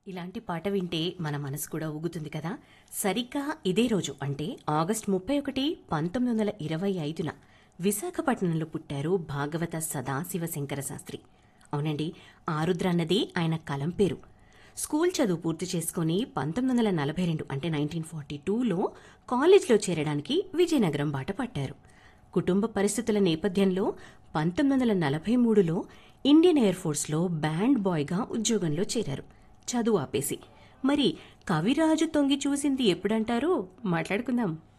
ఇలాంటి పాట వింటే మన మనసు కూడా ఊగుతుంది కదా సరిగ్గా ఇదే రోజు అంటే ఆగస్ట్ ముప్పై ఒకటి పంతొమ్మిది వందల ఇరవై ఐదున విశాఖపట్నంలో పుట్టారు భాగవత సదాశివ శంకర శాస్త్రి అవునండి ఆరుద్ర అన్నది ఆయన కలం పేరు స్కూల్ చదువు పూర్తి చేసుకుని పంతొమ్మిది వందల నలభై రెండు అంటే నైన్టీన్ ఫార్టీ టూలో కాలేజ్లో చేరడానికి విజయనగరం బాట పట్టారు కుటుంబ పరిస్థితుల నేపథ్యంలో పంతొమ్మిది వందల నలభై మూడులో ఇండియన్ ఎయిర్ ఫోర్స్లో బ్యాండ్ బాయ్గా ఉద్యోగంలో చేరారు చదువు ఆపేసి మరి కవిరాజు తొంగి చూసింది ఎప్పుడంటారో మాట్లాడుకుందాం